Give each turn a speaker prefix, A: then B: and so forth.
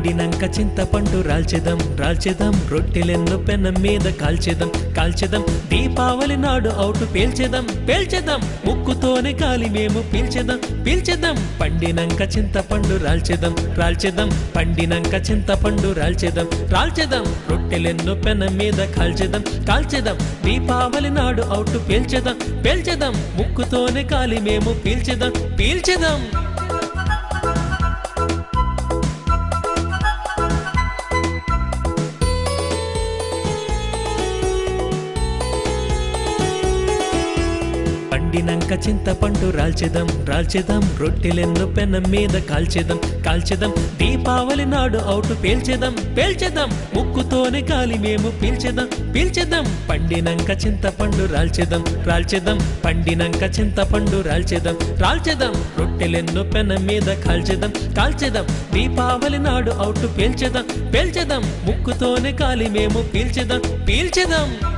A: పండినంక చింతపండు రాల్చెదం రాల్చెదం రొట్టెలెన్ను పెనం మీద కాల్చెదం కాల్చెదం దీపావళి నాడు అవుటు పేల్చెదం పేల్చెదం ముక్కుతోనే కాలి మేము పీల్చెదం పీల్చెదం పండినంక చింతపండు రాల్చెదం రాల్చెదం పండినంక చింతపండు రాల్చెదం రాల్చెదం రొట్టెలెన్ను పెనం మీద కాల్చెదం కాల్చెదం దీపావళి నాడు అవుటు పేల్చెదం పేల్చెదం ముక్కుతోనే కాలి మేము పీల్చెదం పీల్చెదం పండినంక చింతపండు రాల్చెదం రాల్చెదం రొట్టెలెన్ను పెనం మీద కాల్చెదం కాల్చెదం దీపావళి నాడు అవుటు పేల్చెదం పేల్చెదం ముక్కుతోనే కాలి మేము పీల్చెదం పీల్చెదం పండినంక చింతపండు రాల్చెదం రాల్చెదం పండినంక చింతపండు రాల్చెదం రాల్చెదం రొట్టెలెన్ను పెనం మీద కాల్చెదం కాల్చెదం దీపావళి నాడు అవుటు పేల్చెదం పేల్చెదం ముక్కుతోనే కాలి మేము పీల్చెదం పీల్చెదం